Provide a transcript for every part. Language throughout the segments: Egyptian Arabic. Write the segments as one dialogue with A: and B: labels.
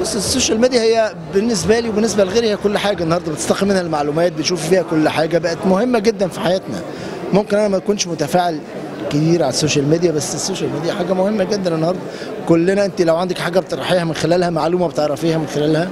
A: بص السوشيال ميديا هي بالنسبه لي وبالنسبه لغيري هي كل حاجه النهارده بتستقي منها المعلومات بتشوف فيها كل حاجه بقت مهمه جدا في حياتنا ممكن انا ما اكونش متفاعل كتير على السوشيال ميديا بس السوشيال ميديا حاجه مهمه جدا النهارده كلنا انت لو عندك حاجه بتطرحيها من خلالها معلومه بتعرفيها من خلالها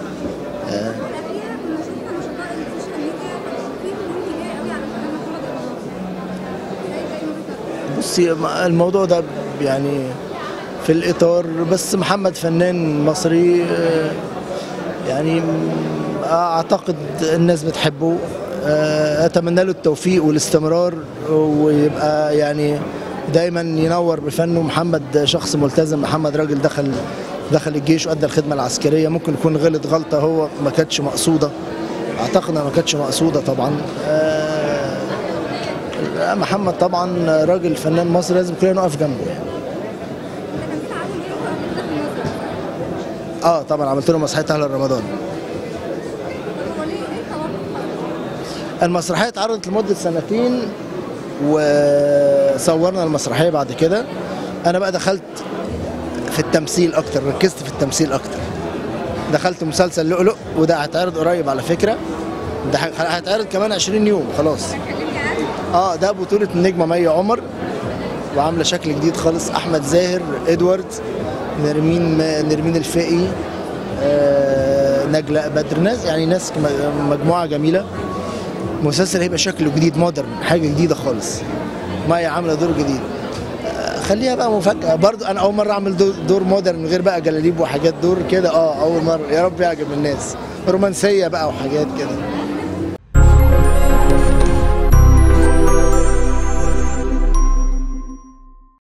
A: بصي الموضوع ده يعني في الاطار بس محمد فنان مصري آه، يعني اعتقد الناس بتحبه آه، اتمنى له التوفيق والاستمرار ويبقى يعني دايما ينور بفنه محمد شخص ملتزم محمد راجل دخل دخل الجيش وادى الخدمه العسكريه ممكن يكون غلط غلطه هو ما كانتش مقصوده اعتقد انها ما كانتش مقصوده طبعا آه، لا، محمد طبعا راجل فنان مصري لازم كلنا نقف جنبه يعني اه طبعا عملت له مسرحيه اهل رمضان المسرحيه اتعرضت لمده سنتين وصورنا المسرحيه بعد كده انا بقى دخلت في التمثيل اكتر ركزت في التمثيل اكتر دخلت مسلسل لؤلؤ وده هيتعرض قريب على فكره ده هيتعرض كمان 20 يوم خلاص اه ده بطوله النجمه مي عمر وعامله شكل جديد خالص احمد زاهر ادوارد نرمين نرمين الفقي آه نجلاء بدر ناس يعني ناس م- مجموعه جميله مسلسل هيبقى شكله جديد مودرن حاجه جديده خالص مي عامله دور جديد آه، خليها بقى مفاجاه برضو انا اول مره اعمل دور, دور مودرن من غير بقى جلاليب وحاجات دور كده اه اول مره يا رب يعجب الناس رومانسيه بقى وحاجات كده